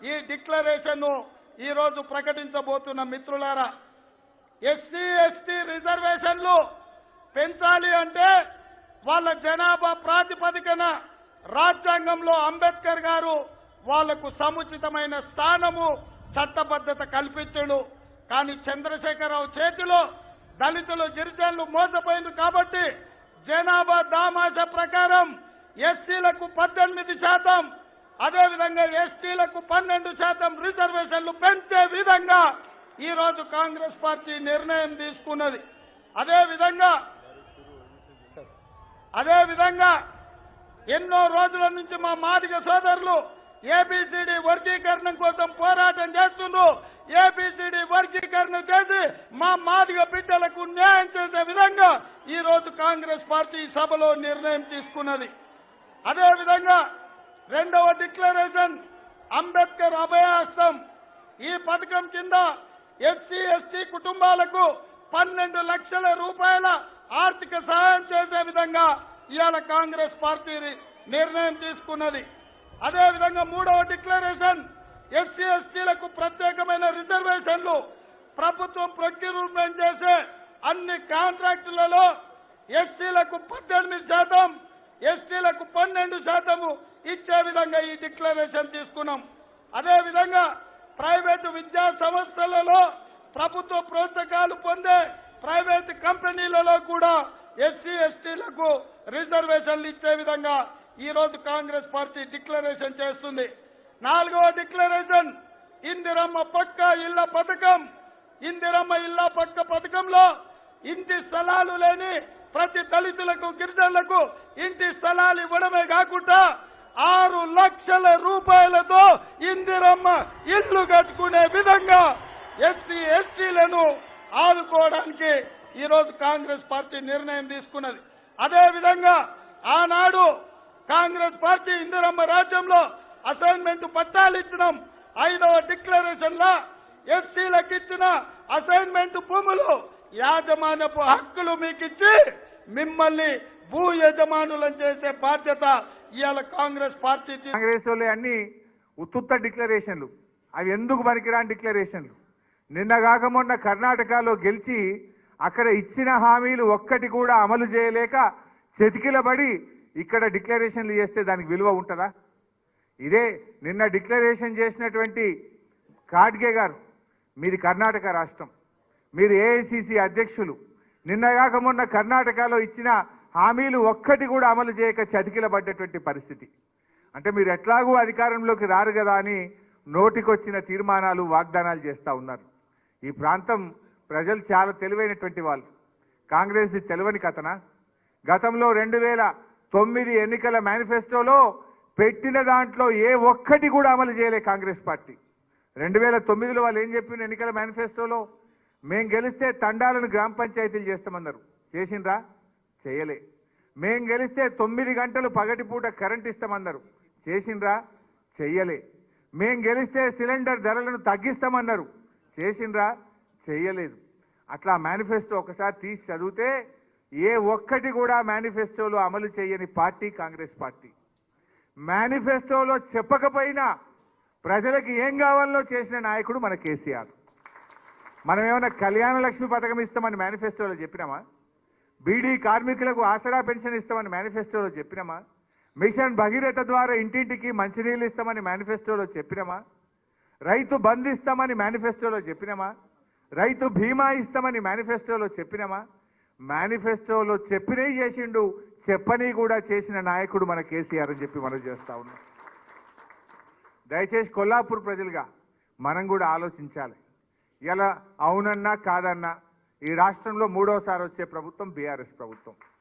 ఈ డిక్లరేషన్ ఈ రోజు ప్రకటించబోతున్న మిత్రులారా ఎస్సీ ఎస్టీ రిజర్వేషన్లు పెంచాలి అంటే వాళ్ళ జనాభా ప్రాతిపదికన రాజ్యాంగంలో అంబేద్కర్ గారు వాళ్లకు సముచితమైన స్థానము చట్టబద్ధత కల్పించడు కానీ చంద్రశేఖరరావు చేతిలో దళితులు గిరిజనులు మోసపోయింది కాబట్టి జనాభా దామాష ప్రకారం ఎస్సీలకు పద్దెనిమిది శాతం అదేవిధంగా ఎస్టీలకు పన్నెండు శాతం రిజర్వేషన్లు పెంచే విధంగా ఈ రోజు కాంగ్రెస్ పార్టీ నిర్ణయం తీసుకున్నది అదేవిధంగా అదేవిధంగా ఎన్నో రోజుల నుంచి మా మాదిగ సోదరులు ఏబిసిడి వర్గీకరణ కోసం పోరాటం చేస్తుండ్రు ఏబిసిడి వర్గీకరణ చేసి మా మాదిగ బిడ్డలకు న్యాయం చేసే విధంగా ఈ రోజు కాంగ్రెస్ పార్టీ సభలో నిర్ణయం తీసుకున్నది అదేవిధంగా రెండవ డిక్లరేషన్ అంబేద్కర్ అభయాస్తం ఈ పథకం కింద ఎస్సీ ఎస్టీ కుటుంబాలకు పన్నెండు లక్షల రూపాయల ఆర్థిక సహాయం చేసే విధంగా ఇవాళ కాంగ్రెస్ పార్టీ నిర్ణయం తీసుకున్నది అదేవిధంగా మూడవ డిక్లరేషన్ ఎస్సీ ఎస్టీలకు ప్రత్యేకమైన రిజర్వేషన్లు ప్రభుత్వం ప్రొక్యూర్మెంట్ చేసే అన్ని కాంట్రాక్టులలో ఎస్సీలకు పద్దెనిమిది శాతం ఎస్టీలకు పన్నెండు శాతము ఇచ్చే విధంగా ఈ డిక్లరేషన్ తీసుకున్నాం అదేవిధంగా ప్రైవేటు విద్యా సంస్థలలో ప్రభుత్వ ప్రోత్సాహాలు పొందే ప్రైవేట్ కంపెనీలలో కూడా ఎస్సీ ఎస్టీలకు రిజర్వేషన్లు ఇచ్చే విధంగా ఈ రోజు కాంగ్రెస్ పార్టీ డిక్లరేషన్ చేస్తుంది నాలుగవ డిక్లరేషన్ ఇందిరమ్మ పక్క ఇళ్ల పథకం ఇందిరమ్మ ఇళ్ల పక్క పథకంలో ఇంటి స్థలాలు లేని ప్రతి దళితులకు గిరిజనులకు ఇంటి స్థలాలు ఇవ్వడమే కాకుండా ఆరు లక్షల రూపాయలతో ఇందిరమ్మ ఇల్లు కట్టుకునే విధంగా ఎస్సీ ఎస్టీలను ఆదుకోవడానికి ఈ రోజు కాంగ్రెస్ పార్టీ నిర్ణయం తీసుకున్నది అదే విధంగా ఆనాడు కాంగ్రెస్ పార్టీ ఇందిరమ్మ రాజ్యంలో అసైన్మెంట్ పట్టాలు ఇచ్చినాం ఐదవ డిక్లరేషన్ లా ఎస్సీలకు ఇచ్చిన అసైన్మెంట్ భూములు యాజమాన్యపు హక్కులు మీకు ఇచ్చి మిమ్మల్ని భూ యజమానులను చేసే బాధ్యత ఇవాళ కాంగ్రెస్ పార్టీ తీ- కాంగ్రెస్ వాళ్ళు అన్ని ఉత్తుత్త డిక్లరేషన్లు అవి ఎందుకు పనికిరాని డిక్లరేషన్లు నిన్న కాక మొన్న కర్ణాటకలో గెలిచి అక్కడ ఇచ్చిన హామీలు ఒక్కటి కూడా అమలు చేయలేక చెతికిలబడి ఇక్కడ డిక్లరేషన్లు చేస్తే దానికి విలువ ఉంటుందా ఇదే నిన్న డిక్లరేషన్ చేసినటువంటి ఖాడ్గే గారు మీది కర్ణాటక రాష్ట్రం మీరు ఏఐసిసి అధ్యక్షులు నిన్న కాక మొన్న కర్ణాటకలో ఇచ్చిన హామీలు ఒక్కటి కూడా అమలు చేయక చతికిలబడ్డటువంటి పరిస్థితి అంటే మీరు ఎట్లాగూ అధికారంలోకి రారు కదా అని నోటికొచ్చిన తీర్మానాలు వాగ్దానాలు చేస్తా ఉన్నారు ఈ ప్రాంతం ప్రజలు చాలా తెలివైనటువంటి వాళ్ళు కాంగ్రెస్ తెలివని కథనా గతంలో రెండు వేల తొమ్మిది ఎన్నికల మేనిఫెస్టోలో పెట్టిన దాంట్లో ఏ ఒక్కటి కూడా అమలు చేయలే కాంగ్రెస్ పార్టీ రెండు వేల తొమ్మిదిలో వాళ్ళు ఏం చెప్పిన ఎన్నికల మేనిఫెస్టోలో మేం గెలిస్తే తండాలను గ్రామ పంచాయతీలు చేస్తామన్నారు చేసిండ్రా చేయలే మేం గెలిస్తే తొమ్మిది గంటలు పగటిపూట కరెంట్ ఇస్తామన్నారు చేసిండ్రా చెయ్యలే మేం గెలిస్తే సిలిండర్ ధరలను తగ్గిస్తామన్నారు చేసిండ్రా చెయ్యలేదు అట్లా మేనిఫెస్టో ఒకసారి తీసి చదివితే ఏ ఒక్కటి కూడా మేనిఫెస్టోలో అమలు చేయని పార్టీ కాంగ్రెస్ పార్టీ మేనిఫెస్టోలో చెప్పకపోయినా ప్రజలకు ఏం కావాలో చేసిన నాయకుడు మన కేసీఆర్ మనం ఏమైనా కళ్యాణ లక్ష్మి పథకం ఇస్తామని మేనిఫెస్టోలో చెప్పినామా బీడీ కార్మికులకు ఆసరా పెన్షన్ ఇస్తామని మేనిఫెస్టోలో చెప్పినామా మిషన్ భగీరథ ద్వారా ఇంటింటికి మంచినీళ్ళు ఇస్తామని మేనిఫెస్టోలో చెప్పినామా రైతు బంద్ ఇస్తామని మేనిఫెస్టోలో చెప్పినామా రైతు బీమా ఇస్తామని మేనిఫెస్టోలో చెప్పినామా మేనిఫెస్టోలో చెప్పినవి చేసిండు చెప్పని కూడా చేసిన నాయకుడు మన కేసీఆర్ అని చెప్పి మనం చేస్తా ఉన్నాం దయచేసి కొల్లాపూర్ ప్రజలుగా మనం కూడా ఆలోచించాలి ఇలా అవునన్నా కాదన్నా ఈ రాష్ట్రంలో మూడోసారి వచ్చే ప్రభుత్వం బీఆర్ఎస్ ప్రభుత్వం